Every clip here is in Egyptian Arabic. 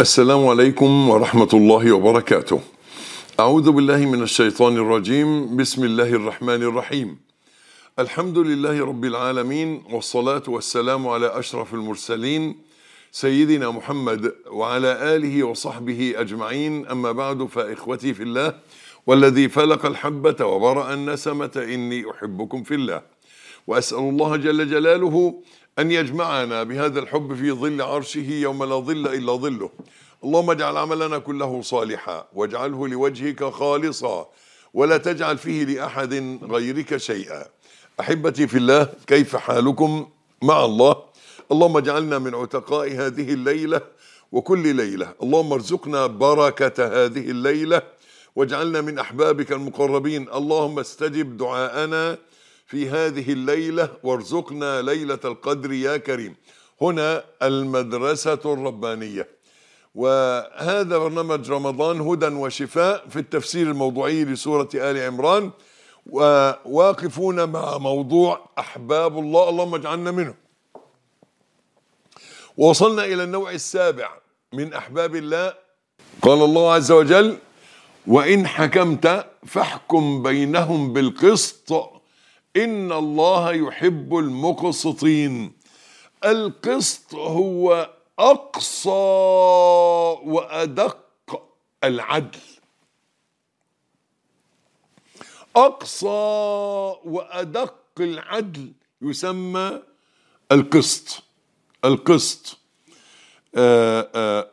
السلام عليكم ورحمة الله وبركاته. أعوذ بالله من الشيطان الرجيم، بسم الله الرحمن الرحيم. الحمد لله رب العالمين والصلاة والسلام على أشرف المرسلين سيدنا محمد وعلى آله وصحبه أجمعين أما بعد فإخوتي في الله والذي فلق الحبة وبرأ النسمة إني أحبكم في الله وأسأل الله جل جلاله أن يجمعنا بهذا الحب في ظل عرشه يوم لا ظل إلا ظله اللهم اجعل عملنا كله صالحا واجعله لوجهك خالصا ولا تجعل فيه لأحد غيرك شيئا أحبتي في الله كيف حالكم مع الله اللهم اجعلنا من عتقاء هذه الليلة وكل ليلة اللهم ارزقنا بركة هذه الليلة واجعلنا من أحبابك المقربين اللهم استجب دعاءنا في هذه الليلة وارزقنا ليلة القدر يا كريم هنا المدرسة الربانية وهذا برنامج رمضان هدى وشفاء في التفسير الموضوعي لسورة آل عمران وواقفون مع موضوع أحباب الله اللهم اجعلنا منهم ووصلنا إلى النوع السابع من أحباب الله قال الله عز وجل وإن حكمت فاحكم بينهم بالقسط إن الله يحب المقسطين القسط هو أقصى وأدق العدل أقصى وأدق العدل يسمى القسط القسط آآ آآ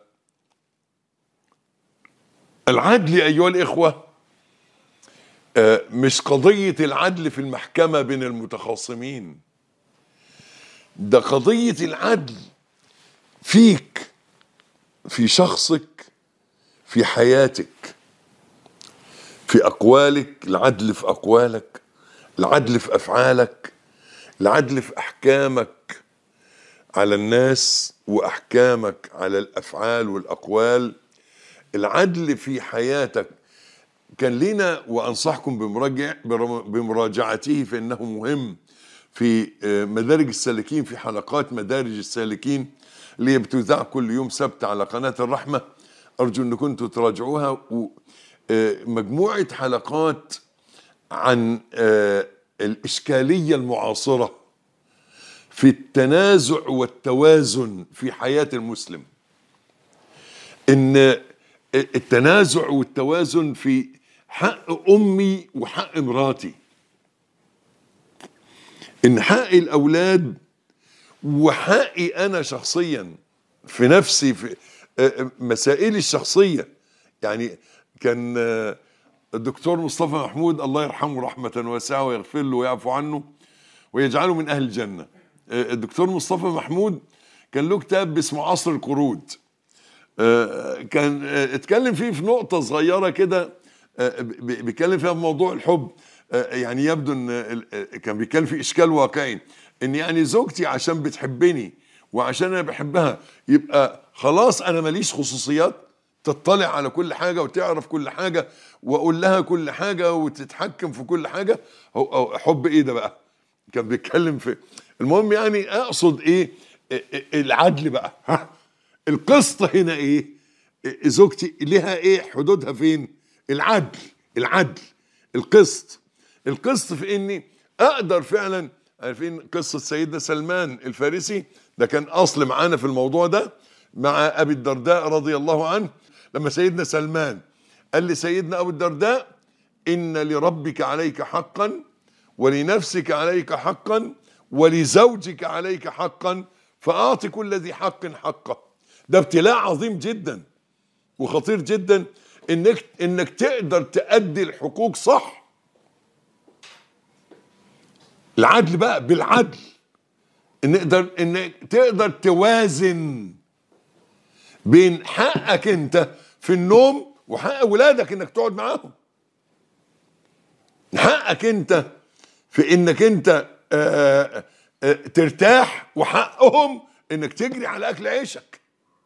العدل أيها الإخوة مش قضية العدل في المحكمة بين المتخاصمين ده قضية العدل فيك في شخصك في حياتك في أقوالك العدل في أقوالك العدل في أفعالك العدل في أحكامك على الناس وأحكامك على الأفعال والأقوال العدل في حياتك كان لنا وانصحكم بمراجع بمراجعته فانه مهم في مدارج السالكين في حلقات مدارج السالكين اللي هي بتذاع كل يوم سبت على قناه الرحمه ارجو ان كنتوا تراجعوها مجموعه حلقات عن الاشكاليه المعاصره في التنازع والتوازن في حياه المسلم ان التنازع والتوازن في حق امي وحق مراتي ان حق الاولاد وحقي انا شخصيا في نفسي في مسائلي الشخصيه يعني كان الدكتور مصطفى محمود الله يرحمه رحمه واسعه ويغفر له ويعفو عنه ويجعله من اهل الجنه الدكتور مصطفى محمود كان له كتاب اسمه عصر القرود كان اتكلم فيه في نقطة صغيرة كده بيتكلم فيها في موضوع الحب يعني يبدو ان كان بيتكلم في اشكال واقعي ان يعني زوجتي عشان بتحبني وعشان انا بحبها يبقى خلاص انا ماليش خصوصيات تطلع على كل حاجة وتعرف كل حاجة واقول لها كل حاجة وتتحكم في كل حاجة هو حب ايه ده بقى كان بيتكلم في المهم يعني اقصد ايه العدل بقى ها القسط هنا ايه زوجتي لها ايه حدودها فين العدل العدل القسط القسط في اني اقدر فعلا عارفين قصة سيدنا سلمان الفارسي ده كان اصل معانا في الموضوع ده مع ابي الدرداء رضي الله عنه لما سيدنا سلمان قال لسيدنا ابو الدرداء ان لربك عليك حقا ولنفسك عليك حقا ولزوجك عليك حقا فاعط كل ذي حق حقه ده ابتلاء عظيم جدا وخطير جدا انك انك تقدر تأدي الحقوق صح العدل بقى بالعدل ان نقدر انك تقدر توازن بين حقك انت في النوم وحق ولادك انك تقعد معاهم حقك انت في انك انت آآ آآ ترتاح وحقهم انك تجري على اكل عيشك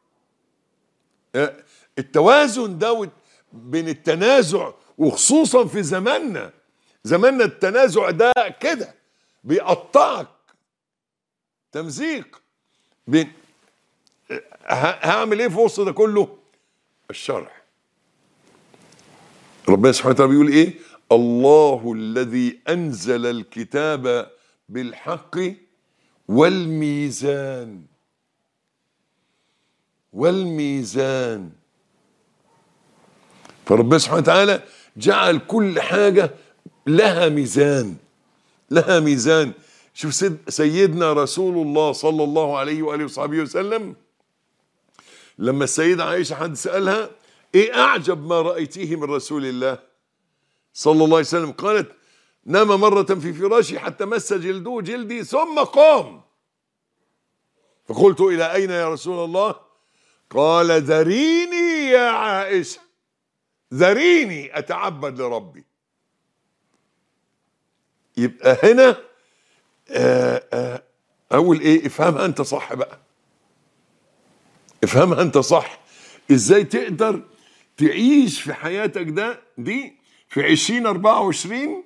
التوازن ده بين التنازع وخصوصا في زماننا زماننا التنازع ده كده بيقطعك تمزيق بين ه- هعمل ايه في وسط ده كله الشرح ربنا سبحانه وتعالى بيقول ايه الله الذي انزل الكتاب بالحق والميزان والميزان فربنا سبحانه وتعالى جعل كل حاجة لها ميزان لها ميزان شوف سيد سيدنا رسول الله صلى الله عليه وآله وصحبه وسلم لما السيدة عائشة حد سألها ايه أعجب ما رأيتيه من رسول الله صلى الله عليه وسلم قالت نام مرة في فراشي حتى مس جلده جلدي ثم قام فقلت إلى أين يا رسول الله قال ذريني يا عائشة ذريني أتعبد لربي يبقى هنا آه آه أقول إيه افهمها أنت صح بقى افهمها أنت صح إزاي تقدر تعيش في حياتك ده دي في عشرين أربعة وعشرين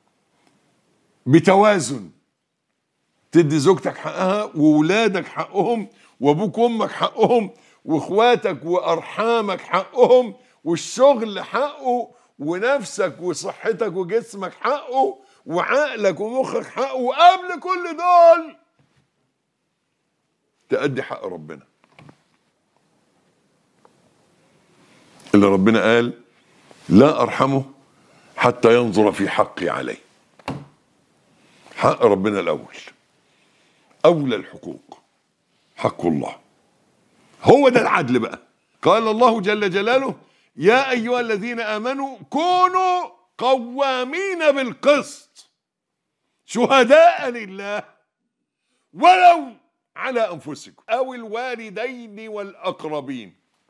بتوازن تدي زوجتك حقها وولادك حقهم وابوك وامك حقهم واخواتك وارحامك حقهم والشغل حقه ونفسك وصحتك وجسمك حقه وعقلك ومخك حقه وقبل كل دول تأدي حق ربنا اللي ربنا قال لا أرحمه حتى ينظر في حقي عليه حق ربنا الأول أولى الحقوق حق الله هو ده العدل بقى قال الله جل جلاله يا أيها الذين آمنوا كونوا قوامين بالقسط شهداء لله ولو على أنفسكم أو الوالدين والأقربين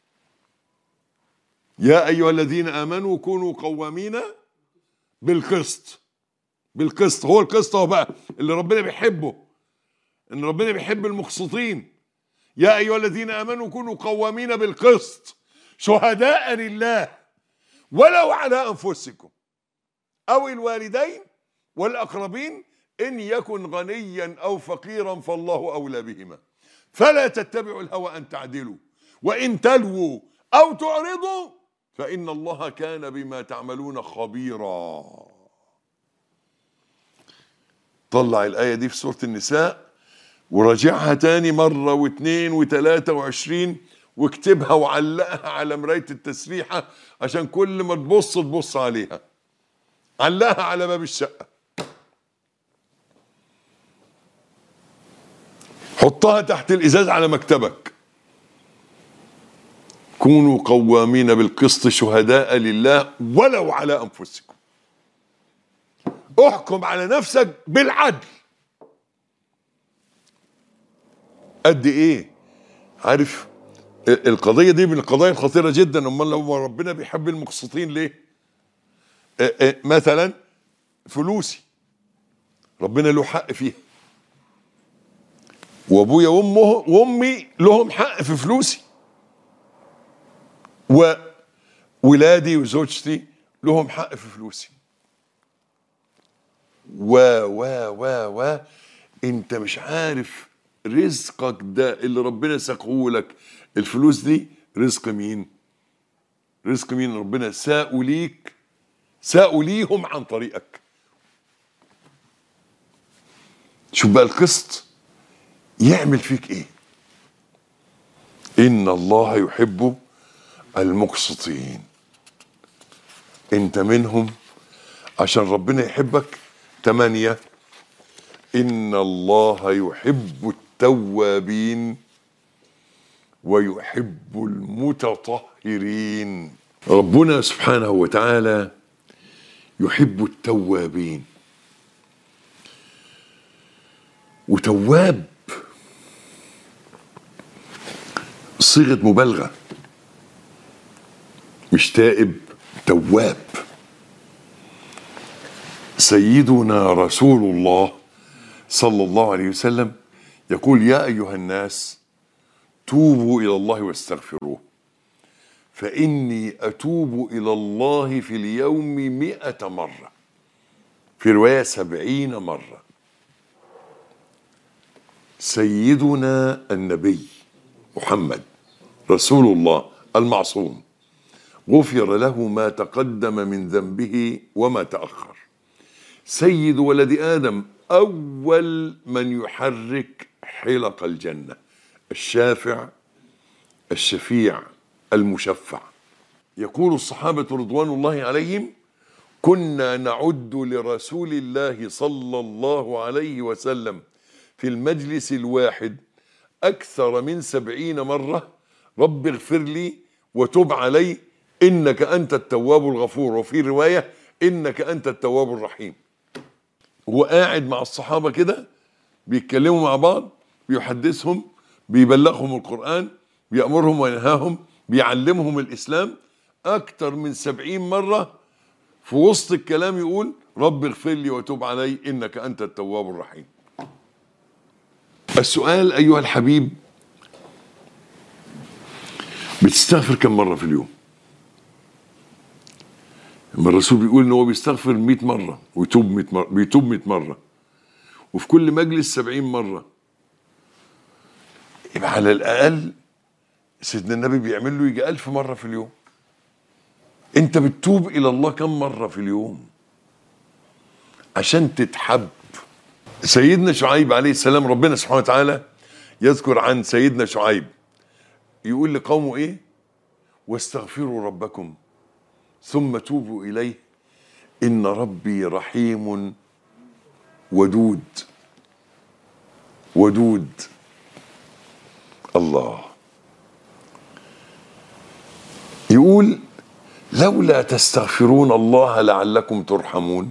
يا أيها الذين آمنوا كونوا قوامين بالقسط بالقسط هو القسط هو بقى اللي ربنا بيحبه ان ربنا بيحب المقسطين يا ايها الذين امنوا كونوا قوامين بالقسط شهداء لله ولو على انفسكم او الوالدين والاقربين ان يكن غنيا او فقيرا فالله اولى بهما فلا تتبعوا الهوى ان تعدلوا وان تلووا او تعرضوا فان الله كان بما تعملون خبيرا طلع الآية دي في سورة النساء وراجعها تاني مرة واثنين وثلاثة وعشرين واكتبها وعلقها على مراية التسريحة عشان كل ما تبص تبص عليها علقها على باب الشقة حطها تحت الإزاز على مكتبك كونوا قوامين بالقسط شهداء لله ولو على أنفسكم احكم على نفسك بالعدل قد ايه عارف القضيه دي من القضايا الخطيره جدا امال لو ربنا بيحب المقسطين ليه اه اه مثلا فلوسي ربنا له حق فيها وابويا وامه وامي لهم حق في فلوسي وولادي وزوجتي لهم حق في فلوسي و و و و انت مش عارف رزقك ده اللي ربنا ساقه لك الفلوس دي رزق مين رزق مين ربنا ساقوا ليك ساقوا ليهم عن طريقك شوف بقى القسط يعمل فيك ايه ان الله يحب المقسطين انت منهم عشان ربنا يحبك ثمانية إن الله يحب التوابين ويحب المتطهرين ربنا سبحانه وتعالى يحب التوابين وتواب صيغة مبالغة مش تائب تواب سيدنا رسول الله صلى الله عليه وسلم يقول يا أيها الناس توبوا إلى الله واستغفروه فإني أتوب إلى الله في اليوم مئة مرة في رواية سبعين مرة سيدنا النبي محمد رسول الله المعصوم غفر له ما تقدم من ذنبه وما تأخر سيد ولد آدم أول من يحرك حلق الجنة الشافع الشفيع المشفع يقول الصحابة رضوان الله عليهم كنا نعد لرسول الله صلى الله عليه وسلم في المجلس الواحد أكثر من سبعين مرة رب اغفر لي وتب علي إنك أنت التواب الغفور وفي رواية إنك أنت التواب الرحيم هو قاعد مع الصحابة كده بيتكلموا مع بعض بيحدثهم بيبلغهم القرآن بيأمرهم وينهاهم بيعلمهم الإسلام أكثر من سبعين مرة في وسط الكلام يقول رب اغفر لي وتب علي إنك أنت التواب الرحيم السؤال أيها الحبيب بتستغفر كم مرة في اليوم لما الرسول بيقول ان هو بيستغفر 100 مرة ويتوب 100 مرة بيتوب 100 مرة وفي كل مجلس 70 مرة يبقى على الأقل سيدنا النبي بيعمل له يجي 1000 مرة في اليوم أنت بتتوب إلى الله كم مرة في اليوم عشان تتحب سيدنا شعيب عليه السلام ربنا سبحانه وتعالى يذكر عن سيدنا شعيب يقول لقومه ايه واستغفروا ربكم ثم توبوا اليه ان ربي رحيم ودود ودود الله يقول لولا تستغفرون الله لعلكم ترحمون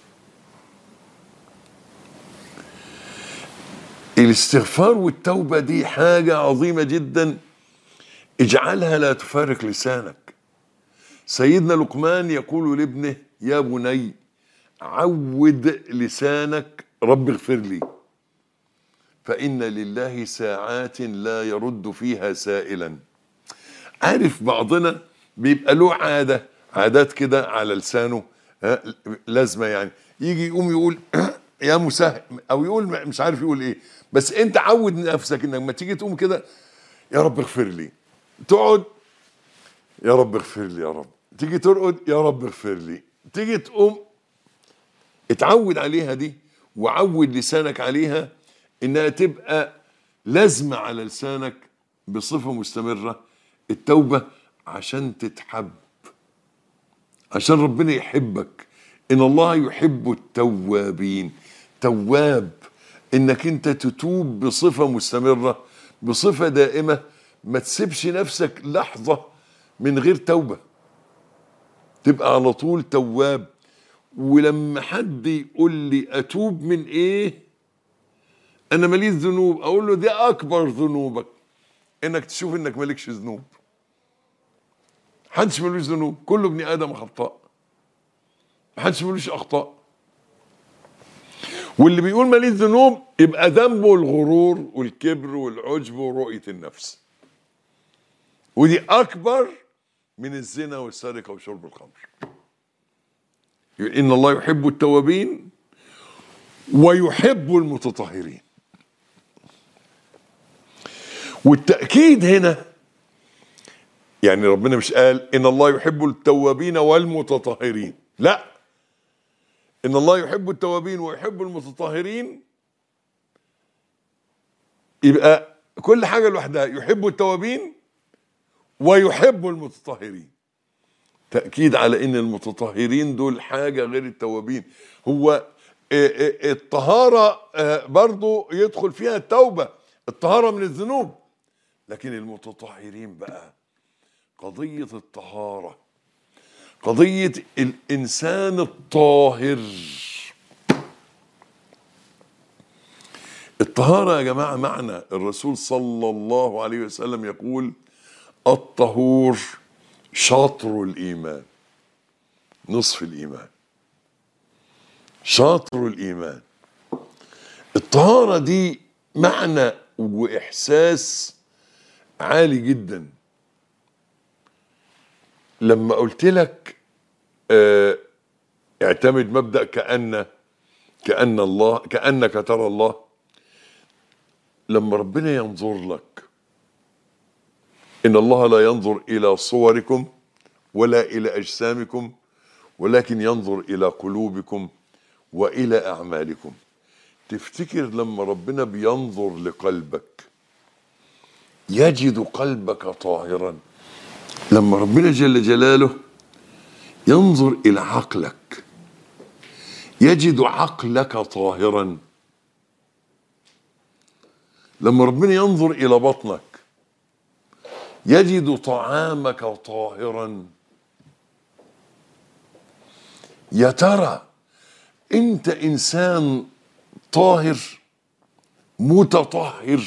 الاستغفار والتوبة دي حاجة عظيمة جدا اجعلها لا تفارق لسانك سيدنا لقمان يقول لابنه يا بني عود لسانك رب اغفر لي فإن لله ساعات لا يرد فيها سائلا عارف بعضنا بيبقى له عادة عادات كده على لسانه ها، لازمة يعني يجي يقوم يقول يا مسهل او يقول مش عارف يقول ايه بس انت عود نفسك انك لما تيجي تقوم كده يا رب اغفر لي تقعد يا رب اغفر لي يا رب تيجي ترقد يا رب اغفر لي تيجي تقوم اتعود عليها دي وعود لسانك عليها انها تبقى لازمه على لسانك بصفه مستمره التوبه عشان تتحب عشان ربنا يحبك ان الله يحب التوابين تواب انك انت تتوب بصفه مستمره بصفه دائمه ما تسيبش نفسك لحظه من غير توبه تبقى على طول تواب ولما حد يقول لي اتوب من ايه انا ماليش ذنوب اقول له دي اكبر ذنوبك انك تشوف انك مالكش ذنوب محدش ملوش ذنوب كل ابن ادم خطاء محدش ملوش اخطاء واللي بيقول ماليش ذنوب يبقى ذنبه الغرور والكبر والعجب ورؤيه النفس ودي اكبر من الزنا والسرقه وشرب الخمر يقول ان الله يحب التوابين ويحب المتطهرين والتاكيد هنا يعني ربنا مش قال ان الله يحب التوابين والمتطهرين لا ان الله يحب التوابين ويحب المتطهرين يبقى كل حاجه لوحدها يحب التوابين ويحب المتطهرين تاكيد على ان المتطهرين دول حاجه غير التوابين هو آه، آه، الطهاره آه، برضو يدخل فيها التوبه الطهاره من الذنوب لكن المتطهرين بقى قضيه الطهاره قضيه الانسان الطاهر الطهاره يا جماعه معنى الرسول صلى الله عليه وسلم يقول الطهور شطر الايمان نصف الايمان شاطر الايمان الطهاره دي معنى واحساس عالي جدا لما قلت لك آه، اعتمد مبدا كان كان الله كانك ترى الله لما ربنا ينظر لك إن الله لا ينظر إلى صوركم ولا إلى أجسامكم ولكن ينظر إلى قلوبكم وإلى أعمالكم تفتكر لما ربنا بينظر لقلبك يجد قلبك طاهرا لما ربنا جل جلاله ينظر إلى عقلك يجد عقلك طاهرا لما ربنا ينظر إلى بطنك يجد طعامك طاهرا يا ترى انت انسان طاهر متطهر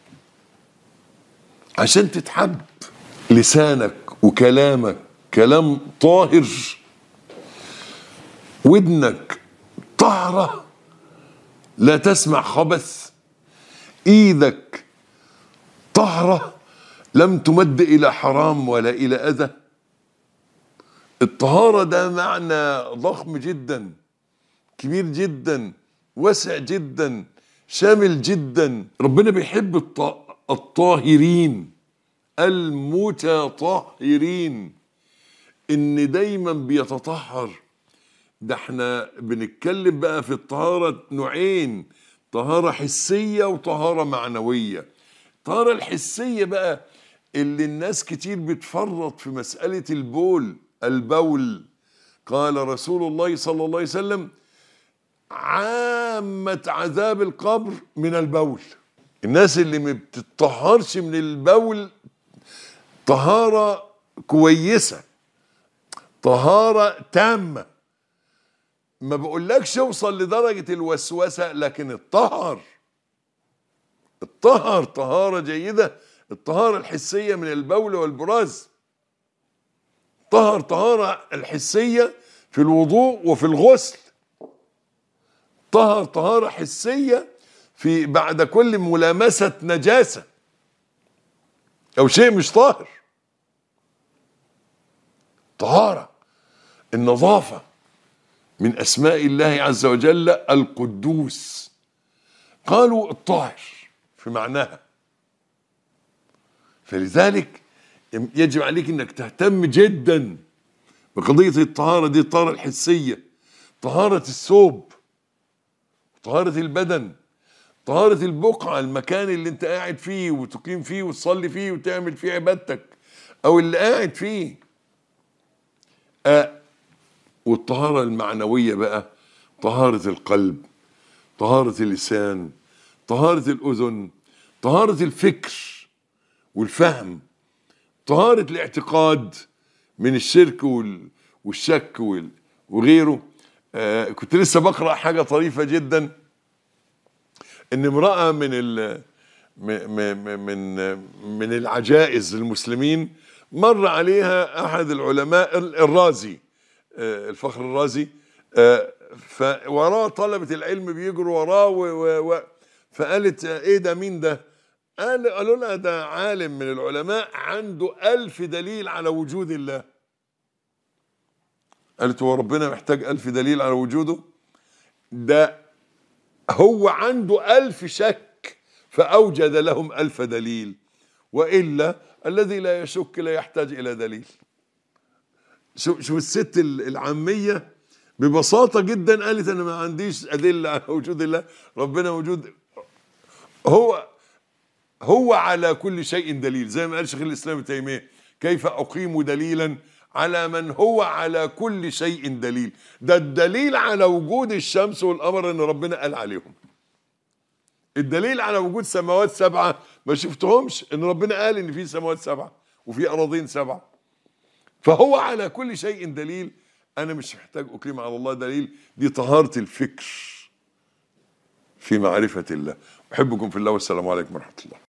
عشان تتحب لسانك وكلامك كلام طاهر ودنك طهرة لا تسمع خبث ايدك طهرة لم تمد الى حرام ولا الى اذى الطهارة ده معنى ضخم جدا كبير جدا واسع جدا شامل جدا ربنا بيحب الط- الطاهرين المتطهرين ان دايما بيتطهر ده احنا بنتكلم بقى في الطهارة نوعين طهارة حسية وطهارة معنوية الطهارة الحسية بقى اللي الناس كتير بتفرط في مسألة البول البول قال رسول الله صلى الله عليه وسلم عامة عذاب القبر من البول الناس اللي ما بتطهرش من البول طهارة كويسة طهارة تامة ما بقولكش اوصل لدرجة الوسوسة لكن الطهر الطهر طهارة جيدة الطهارة الحسية من البول والبراز طهر طهارة الحسية في الوضوء وفي الغسل طهر طهارة حسية في بعد كل ملامسة نجاسة أو شيء مش طاهر طهارة النظافة من أسماء الله عز وجل القدوس قالوا الطاهر في معناها فلذلك يجب عليك انك تهتم جدا بقضية الطهارة دي الطهارة الحسية طهارة الثوب طهارة البدن طهارة البقعة المكان اللي انت قاعد فيه وتقيم فيه وتصلي فيه وتعمل فيه عبادتك او اللي قاعد فيه آه والطهارة المعنوية بقى طهارة القلب طهارة اللسان طهارة الأذن طهارة الفكر والفهم طهارة الاعتقاد من الشرك وال- والشك وال- وغيره آه كنت لسه بقرأ حاجة طريفة جدا ان امرأة من ال م- م- من من العجائز المسلمين مر عليها احد العلماء ال- الرازي آه، الفخر الرازي آه، فوراه طلبة العلم بيجروا وراه و- و- و- فقالت آه، ايه ده مين ده؟ قال قالوا لها ده عالم من العلماء عنده ألف دليل على وجود الله قالت هو ربنا محتاج ألف دليل على وجوده ده هو عنده ألف شك فأوجد لهم ألف دليل وإلا الذي لا يشك لا يحتاج إلى دليل شوف شوف الست ال- العامية ببساطة جدا قالت أنا ما عنديش أدلة على وجود الله ربنا وجود هو هو على كل شيء دليل زي ما قال شيخ الإسلام ابن تيمية كيف أقيم دليلا على من هو على كل شيء دليل ده الدليل على وجود الشمس والقمر ان ربنا قال عليهم الدليل على وجود سماوات سبعة ما شفتهمش ان ربنا قال ان في سماوات سبعة وفي اراضين سبعة فهو على كل شيء دليل انا مش محتاج اقيم على الله دليل دي طهارة الفكر في معرفة الله احبكم في الله والسلام عليكم ورحمة الله